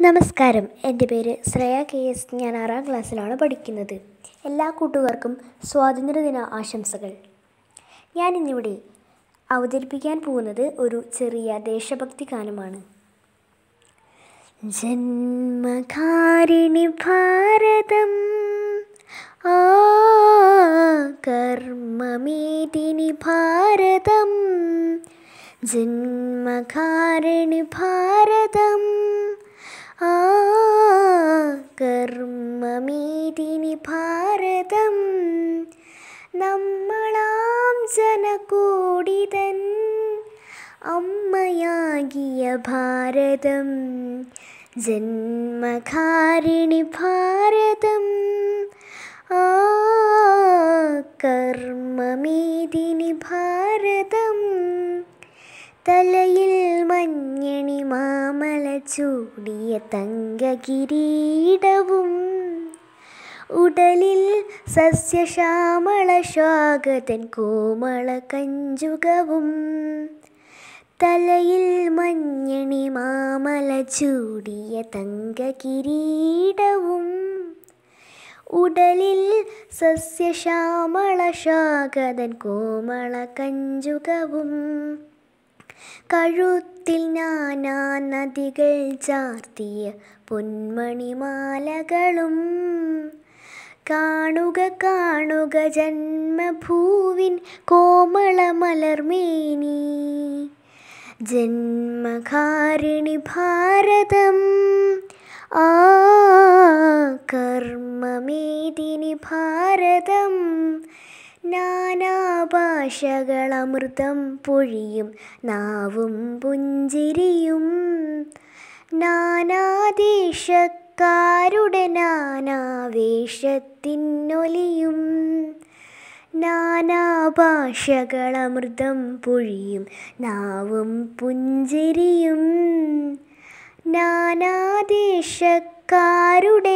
നമസ്കാരം എൻ്റെ പേര് ശ്രേയ കെ എസ് ഞാൻ ആറാം ക്ലാസ്സിലാണ് പഠിക്കുന്നത് എല്ലാ കൂട്ടുകാർക്കും സ്വാതന്ത്ര്യദിന ആശംസകൾ ഞാൻ ഇന്നിവിടെ അവതരിപ്പിക്കാൻ പോകുന്നത് ഒരു ചെറിയ ദേശഭക്തി ഗാനമാണ് ജന്മകാരിണി ഭാരതം ആ കർമ്മമേദിനി ഭാരതം ജന്മകാരിണി ഭാരതം ആ കർമ്മമേദിനി ഭാരതം നമ്മളാം ജനകൂടിതൻ അമ്മയാകിയ ഭാരതം ജന്മകാരിണി ഭാരതം ആ കർമ്മമേദിനി ഭാരതം തലയിൽ മഞ്ഞണി മാമല ചൂടിയ തങ്കകിരീടവും ഉടലിൽ സസ്യശ്യാമള സ്വാഗതൻ കോമള കഞ്ചുകവും തലയിൽ മഞ്ഞണി മാമല ചൂടിയ തങ്കകിരീടവും ഉടലിൽ സസ്യശ്യാമള സ്വാഗതൻ കോമള കഞ്ചുകവും കഴുത്തിൽ നാനാ നദികൾ ചാർത്തിയ പൊന്മണിമാലകളും കാണുക കാണുക ജന്മഭൂവിൻ കോമള മലർമേനി ജന്മകാരിണി ഭാരതം ആ കർമ്മമേദിനി ഭാരതം നാനാഭാഷകളമൃതം പൊഴിയും നാവും പുഞ്ചിരിയും നാനാദേശക്കാരുടെ നാനാവേഷത്തിനൊലിയും നാനാഭാഷകളമൃതം പൊഴിയും നാവും പുഞ്ചിരിയും നാനാദേശക്കാരുടെ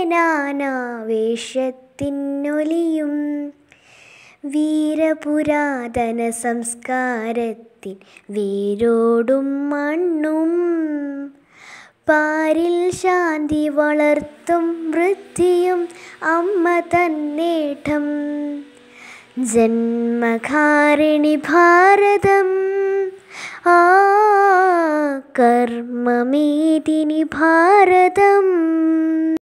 നാനാവേഷത്തിനൊലിയും വീരപുരാതന സംസ്കാരത്തിൻ വേരോടും മണ്ണും പാരിൽ ശാന്തി വളർത്തും വൃത്തിയും അമ്മ തന്നേട്ടം ജന്മകാരിണി ഭാരതം ആ കർമ്മമേദിനി ഭാരതം